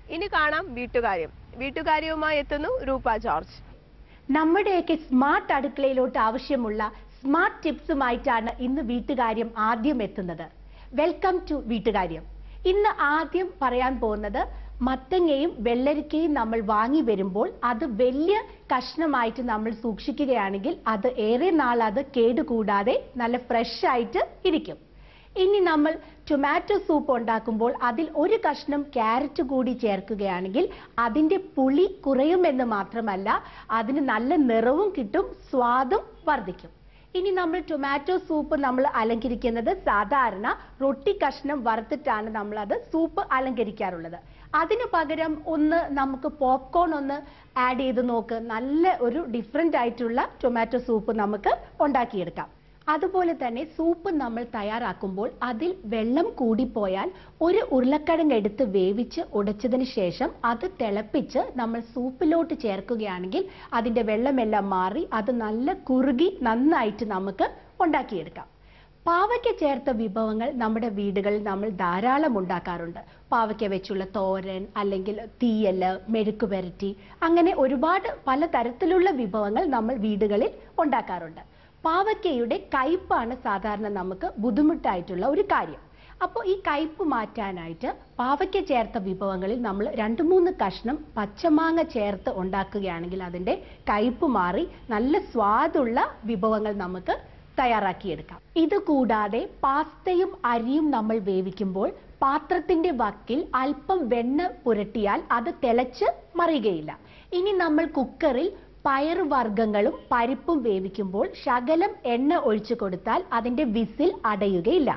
ഇനി കാണാം വീട്ടുകാര്യം വീട്ടുകാര്യവുമായി എത്തുന്നു രൂപ ജോർജ് നമ്മുടെയൊക്കെ സ്മാർട്ട് അടുക്കളയിലോട്ട് ആവശ്യമുള്ള സ്മാർട്ട് ടിപ്സുമായിട്ടാണ് ഇന്ന് വീട്ടുകാര്യം ആദ്യം എത്തുന്നത് വെൽക്കം ടു വീട്ടുകാര്യം ഇന്ന് ആദ്യം പറയാൻ പോകുന്നത് മത്തങ്ങയും വെള്ളരിക്കയും നമ്മൾ വാങ്ങി വരുമ്പോൾ അത് വലിയ കഷ്ണമായിട്ട് നമ്മൾ സൂക്ഷിക്കുകയാണെങ്കിൽ അത് ഏറെ നാൾ അത് കേടുകൂടാതെ നല്ല ഫ്രഷ് ആയിട്ട് ഇരിക്കും ഇനി നമ്മൾ ടൊമാറ്റോ സൂപ്പ് ഉണ്ടാക്കുമ്പോൾ അതിൽ ഒരു കഷ്ണം ക്യാരറ്റ് കൂടി ചേർക്കുകയാണെങ്കിൽ അതിന്റെ പുളി കുറയുമെന്ന് മാത്രമല്ല അതിന് നല്ല നിറവും കിട്ടും സ്വാദും വർദ്ധിക്കും ഇനി നമ്മൾ ടൊമാറ്റോ സൂപ്പ് നമ്മൾ അലങ്കരിക്കുന്നത് സാധാരണ റൊട്ടി കഷ്ണം വറുത്തിട്ടാണ് നമ്മൾ അത് സൂപ്പ് അലങ്കരിക്കാറുള്ളത് അതിനു പകരം ഒന്ന് നമുക്ക് പോപ്കോൺ ഒന്ന് ആഡ് ചെയ്ത് നോക്ക് നല്ല ഒരു ഡിഫറെന്റ് ആയിട്ടുള്ള ടൊമാറ്റോ സൂപ്പ് നമുക്ക് ഉണ്ടാക്കിയെടുക്കാം അതുപോലെ തന്നെ സൂപ്പ് നമ്മൾ തയ്യാറാക്കുമ്പോൾ അതിൽ വെള്ളം കൂടിപ്പോയാൽ ഒരു ഉരുളക്കിഴങ്ങ് എടുത്ത് വേവിച്ച് ഉടച്ചതിന് ശേഷം അത് തിളപ്പിച്ച് നമ്മൾ സൂപ്പിലോട്ട് ചേർക്കുകയാണെങ്കിൽ അതിന്റെ വെള്ളമെല്ലാം മാറി അത് നല്ല കുറുകി നന്നായിട്ട് നമുക്ക് ഉണ്ടാക്കിയെടുക്കാം പാവയ്ക്ക ചേർത്ത വിഭവങ്ങൾ നമ്മുടെ വീടുകളിൽ നമ്മൾ ധാരാളം ഉണ്ടാക്കാറുണ്ട് പാവയ്ക്ക വെച്ചുള്ള തോരൻ അല്ലെങ്കിൽ തീയല് മെഴുക്ക് പുരട്ടി അങ്ങനെ ഒരുപാട് പലതരത്തിലുള്ള വിഭവങ്ങൾ നമ്മൾ വീടുകളിൽ ഉണ്ടാക്കാറുണ്ട് പാവയ്ക്കയുടെ കയ്പാണ് സാധാരണ നമുക്ക് ബുദ്ധിമുട്ടായിട്ടുള്ള ഒരു കാര്യം അപ്പോൾ ഈ കയ്പ് മാറ്റാനായിട്ട് പാവയ്ക്ക ചേർത്ത വിഭവങ്ങളിൽ നമ്മൾ രണ്ട് മൂന്ന് കഷ്ണം പച്ചമാങ്ങ ചേർത്ത് ഉണ്ടാക്കുകയാണെങ്കിൽ അതിൻ്റെ കയ്പ് മാറി നല്ല സ്വാദുള്ള വിഭവങ്ങൾ നമുക്ക് തയ്യാറാക്കിയെടുക്കാം ഇത് കൂടാതെ പാസ്തയും അരിയും നമ്മൾ വേവിക്കുമ്പോൾ പാത്രത്തിന്റെ വക്കിൽ അല്പം വെണ്ണ പുരട്ടിയാൽ അത് തിളച്ച് മറിയുകയില്ല ഇനി നമ്മൾ കുക്കറിൽ പയറുവർഗ്ഗങ്ങളും പരിപ്പും വേവിക്കുമ്പോൾ ശകലം എണ്ണ ഒഴിച്ചു കൊടുത്താൽ അതിന്റെ വിസിൽ അടയുകയില്ല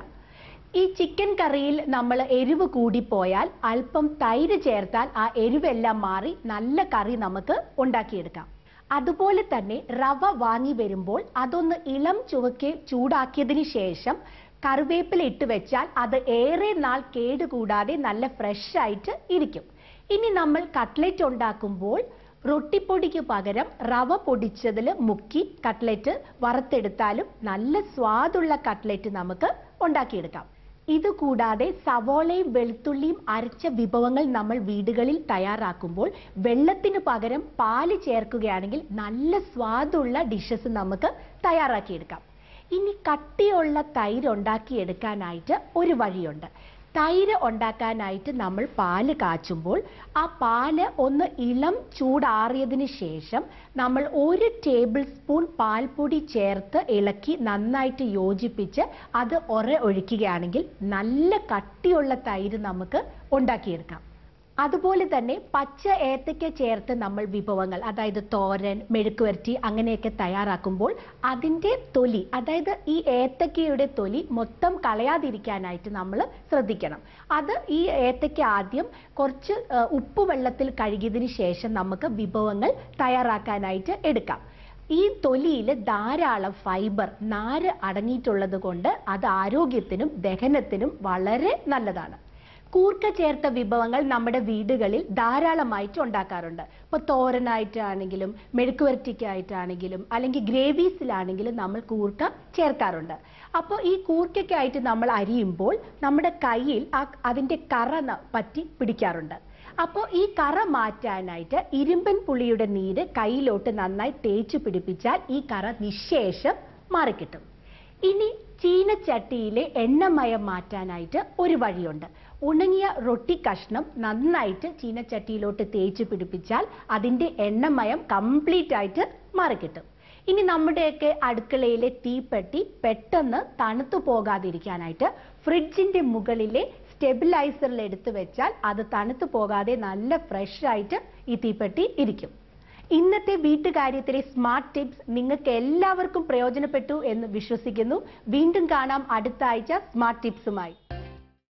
ഈ ചിക്കൻ കറിയിൽ നമ്മൾ എരിവ് കൂടിപ്പോയാൽ അല്പം തൈര് ചേർത്താൽ ആ എരിവെല്ലാം മാറി നല്ല കറി നമുക്ക് ഉണ്ടാക്കിയെടുക്കാം അതുപോലെ തന്നെ റവ വാങ്ങി വരുമ്പോൾ അതൊന്ന് ഇളം ചുവക്കെ ചൂടാക്കിയതിന് ശേഷം കറിവേപ്പില ഇട്ട് വെച്ചാൽ അത് ഏറെ നാൾ കേടുകൂടാതെ നല്ല ഫ്രഷ് ആയിട്ട് ഇരിക്കും ഇനി നമ്മൾ കട്ട്ലറ്റ് ഉണ്ടാക്കുമ്പോൾ റൊട്ടിപ്പൊടിക്ക് പകരം റവ പൊടിച്ചതിൽ മുക്കി കട്ട്ലറ്റ് വറുത്തെടുത്താലും നല്ല സ്വാദുള്ള കട്ട്ലറ്റ് നമുക്ക് ഉണ്ടാക്കിയെടുക്കാം ഇത് കൂടാതെ സവോളയും വെളുത്തുള്ളിയും അരച്ച വിഭവങ്ങൾ നമ്മൾ വീടുകളിൽ തയ്യാറാക്കുമ്പോൾ വെള്ളത്തിന് പകരം പാല് ചേർക്കുകയാണെങ്കിൽ നല്ല സ്വാദുള്ള ഡിഷസ് നമുക്ക് തയ്യാറാക്കിയെടുക്കാം ഇനി കട്ടിയുള്ള തൈര് ഉണ്ടാക്കിയെടുക്കാനായിട്ട് ഒരു വഴിയുണ്ട് തൈര് ഉണ്ടാക്കാനായിട്ട് നമ്മൾ പാല് കാച്ചുമ്പോൾ ആ പാല് ഒന്ന് ഇളം ചൂടാറിയതിന് ശേഷം നമ്മൾ ഒരു ടേബിൾ സ്പൂൺ പാൽപ്പൊടി ചേർത്ത് ഇളക്കി നന്നായിട്ട് യോജിപ്പിച്ച് അത് ഒര ഒഴിക്കുകയാണെങ്കിൽ നല്ല കട്ടിയുള്ള തൈര് നമുക്ക് ഉണ്ടാക്കിയെടുക്കാം അതുപോലെ തന്നെ പച്ച ഏത്തയ്ക്ക ചേർത്ത് നമ്മൾ വിഭവങ്ങൾ അതായത് തോരൻ മെഴുക്കുവരട്ടി അങ്ങനെയൊക്കെ തയ്യാറാക്കുമ്പോൾ അതിൻ്റെ തൊലി അതായത് ഈ ഏത്തയ്ക്കയുടെ തൊലി മൊത്തം കളയാതിരിക്കാനായിട്ട് നമ്മൾ ശ്രദ്ധിക്കണം അത് ഈ ഏത്തയ്ക്ക ആദ്യം കുറച്ച് ഏഹ്, ഉപ്പ് വെള്ളത്തിൽ കഴുകിയതിന് ശേഷം നമുക്ക് വിഭവങ്ങൾ തയ്യാറാക്കാനായിട്ട് എടുക്കാം ഈ തൊലിയിൽ ധാരാളം ഫൈബർ നാര് അടങ്ങിയിട്ടുള്ളത് കൊണ്ട് അത് ആരോഗ്യത്തിനും ദഹനത്തിനും വളരെ നല്ലതാണ് കൂർക്ക ചേർത്ത വിഭവങ്ങൾ നമ്മുടെ വീടുകളിൽ ധാരാളമായിട്ട് ഉണ്ടാക്കാറുണ്ട് ഇപ്പോൾ തോരനായിട്ടാണെങ്കിലും മെഴുക്കുവരട്ടിക്കായിട്ടാണെങ്കിലും അല്ലെങ്കിൽ ഗ്രേവീസിലാണെങ്കിലും നമ്മൾ കൂർക്ക ചേർക്കാറുണ്ട് അപ്പോൾ ഈ കൂർക്കയ്ക്കായിട്ട് നമ്മൾ അരിയുമ്പോൾ നമ്മുടെ കയ്യിൽ ആ അതിൻ്റെ കറ ന- പറ്റി പിടിക്കാറുണ്ട് അപ്പോൾ ഈ കറ മാറ്റാനായിട്ട് ഇരുമ്പൻ പുളിയുടെ നീര് കയ്യിലോട്ട് നന്നായി തേച്ച് പിടിപ്പിച്ചാൽ ഈ കറ നിശേഷം മാറിക്കിട്ടും ഇനി ചീനച്ചട്ടിയിലെ എണ്ണമയം മാറ്റാനായിട്ട് ഒരു വഴിയുണ്ട് ഉണങ്ങിയ റൊട്ടി കഷ്ണം നന്നായിട്ട് ചീനച്ചട്ടിയിലോട്ട് തേച്ച് പിടിപ്പിച്ചാൽ അതിൻ്റെ എണ്ണമയം കംപ്ലീറ്റ് ആയിട്ട് മാറിക്കിട്ടും ഇനി നമ്മുടെയൊക്കെ അടുക്കളയിലെ തീപ്പെട്ടി പെട്ടെന്ന് തണുത്തു പോകാതിരിക്കാനായിട്ട് ഫ്രിഡ്ജിന്റെ മുകളിലെ സ്റ്റെബിലൈസറിൽ എടുത്തു വെച്ചാൽ അത് തണുത്തു പോകാതെ നല്ല ഫ്രഷ് ആയിട്ട് ഈ തീപ്പെട്ടി ഇരിക്കും ഇന്നത്തെ വീട്ടുകാര്യത്തിലെ സ്മാർട്ട് ടിപ്സ് നിങ്ങൾക്ക് എല്ലാവർക്കും പ്രയോജനപ്പെട്ടു എന്ന് വിശ്വസിക്കുന്നു വീണ്ടും കാണാം അടുത്ത ആഴ്ച സ്മാർട്ട് ടിപ്സുമായി